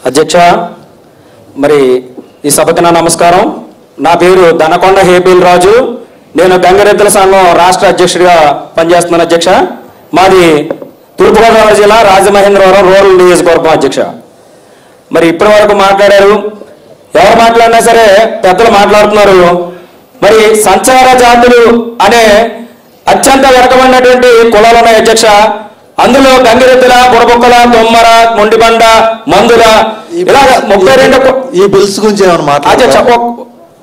అధ్యక్ష మరి ఈ సభకి నా నమస్కారం నా పేరు దనకొండ హేబిల్ రాజు నేను గంగరెద్దుల సంఘం రాష్ట్ర అధ్యక్షుడిగా పనిచేస్తున్నాను అధ్యక్ష మాది తూర్పుగోదావరి జిల్లా రాజమహేంద్రవరం రూరల్ నియోజకవర్గం అధ్యక్ష మరి ఇప్పటి వరకు మాట్లాడారు ఎవరు మాట్లాడినా సరే పెద్దలు మాట్లాడుతున్నారు మరి సంచార జాతులు అనే అత్యంత వెనకబడినటువంటి కులాలు ఉన్నాయి అధ్యక్ష అందులో గంగిరెద్దుల బుడబుక్కల తొమ్మర మొండిబండ మందుల ఈ ఇలాగ ముప్పై రెండు కు- ఈ బిల్స్ గురించి ఏమైనా అధ్యక్ష మాట్లాడతారా? ఓ-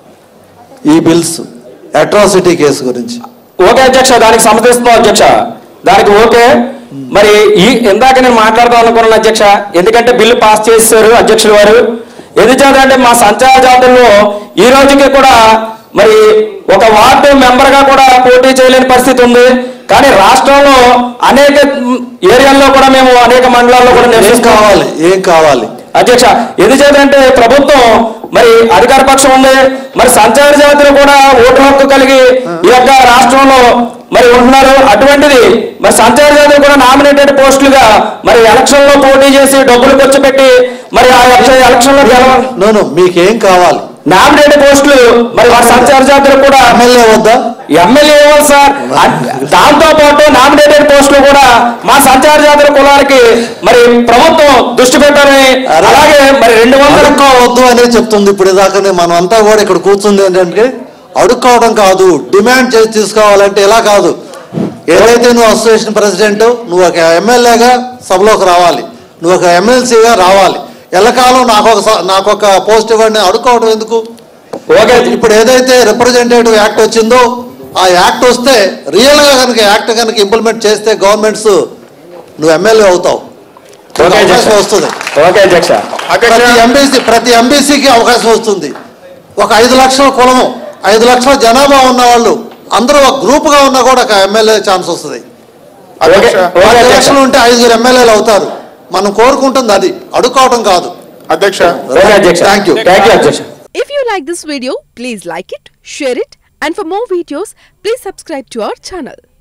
ఈ బిల్స్ అట్రాసిటీ కేసు గురించి ఓకే అధ్యక్ష దానికి సమర్థిస్తున్నాం అధ్యక్ష దానికి ఓకే మరి ఈ ఇందాక నేను మాట్లాడదాం అనుకున్నాను అధ్యక్ష ఎందుకంటే బిల్లు పాస్ చేశారు అధ్యక్షుల వారు ఎందుచేతంటే మా సంచార జాతుల్లో ఈ రోజుకి కూడా మరి ఒక వార్డు మెంబర్ గా కూడా పోటీ చేయలేని పరిస్థితి ఉంది కానీ రాష్ట్రంలో అనేక ఏరియాల్లో కూడా మేము అనేక మండలాల్లో కూడా ఏం నివసిస్తాం కావాలి ఏం కావాలి అధ్యక్ష ఎందుచేతంటే ప్రభుత్వం మరి అధికార పక్షం ఉంది మరి సంచార జాతులు కూడా ఓటు హక్కు కలిగి ఈ యొక్క రాష్ట్రంలో మరి ఉంటున్నారు అటువంటిది మరి సంచార జాతులు కూడా నామినేటెడ్ పోస్టులుగా మరి ఎలక్షన్ లో పోటీ చేసి డబ్బులు ఖర్చు పెట్టి మరి ఆ యొక్క ఎలక్షన్ లో గెలవ నోను మీకేం కావాలి నామినేటెడ్ పోస్టులు మరి వారి సంచార జాతులు కూడా ఎమ్మెల్యే వద్దా ఎమ్మెల్యే ఇవ్వాలి సార్ అట్- దాంతో పాటు నామినేటెడ్ పోస్టులు కూడా మా సంచార జాతుల కులానికి మరి ప్రభుత్వం దృష్టి పెట్టాలని అరే. అలాగే మరి రెండు వందల అడుక్కోవద్దు అనే చెప్తుంది ఇప్పుడు దాకానే మనం అంతా కూడా ఇక్కడ కూర్చుంది ఏంటంటే అడుక్కోవడం కాదు డిమాండ్ చేసి తీసుకోవాలంటే ఇలా కాదు ఏదైతే నువ్వు అసోసియేషన్ ప్రెసిడెంట్ నువ్వు ఒక ఎమ్మెల్యేగా సభలోకి రావాలి నువ్వు ఒక ఎమ్మెల్సీగా రావాలి ఎల్లకాలం నాకు ఒక స- నాకు ఒక పోస్ట్ ఇవ్వండి అడుక్కోవడం ఎందుకు ఓకే ఇప్పుడు ఏదైతే రిప్రజెంటేటివ్ యాక్ట్ వచ్చిందో ఆ యాక్ట్ వస్తే రియల్గా కనుక యాక్ట్ కనుక ఇంప్లిమెంట్ చేస్తే గవర్నమెంట్స్ నువ్వు ఎమ్మెల్యే అవుతావు ఓకే అధ్యక్ష. అవకాశం వస్తుంది ఓకే అధ్యక్ష ప్రతి ఎంబీసీ ప్రతి ఎంబీసీకి అవకాశం వస్తుంది ఒక ఐదు లక్షల కులము ఐదు లక్షల జనాభా ఉన్న వాళ్ళు అందరూ ఒక గ్రూప్ గా ఉన్నా కూడా ఒక ఎమ్మెల్యే ఛాన్స్ వస్తుంది ఓకే ఓకే పది అధ్యక్ష లక్షలు ఉంటే ఐదుగురు ఎమ్మెల్యేలు అవుతారు మనం కోరుకుంటుంది అది అడుక్కోవడం కాదు అధ్యక్ష ఓకే అధ్యక్ష Thank you. థ్యాంక్ యూ అధ్యక్ష If you like this video, please like it, share it, and for more videos, please subscribe to our channel.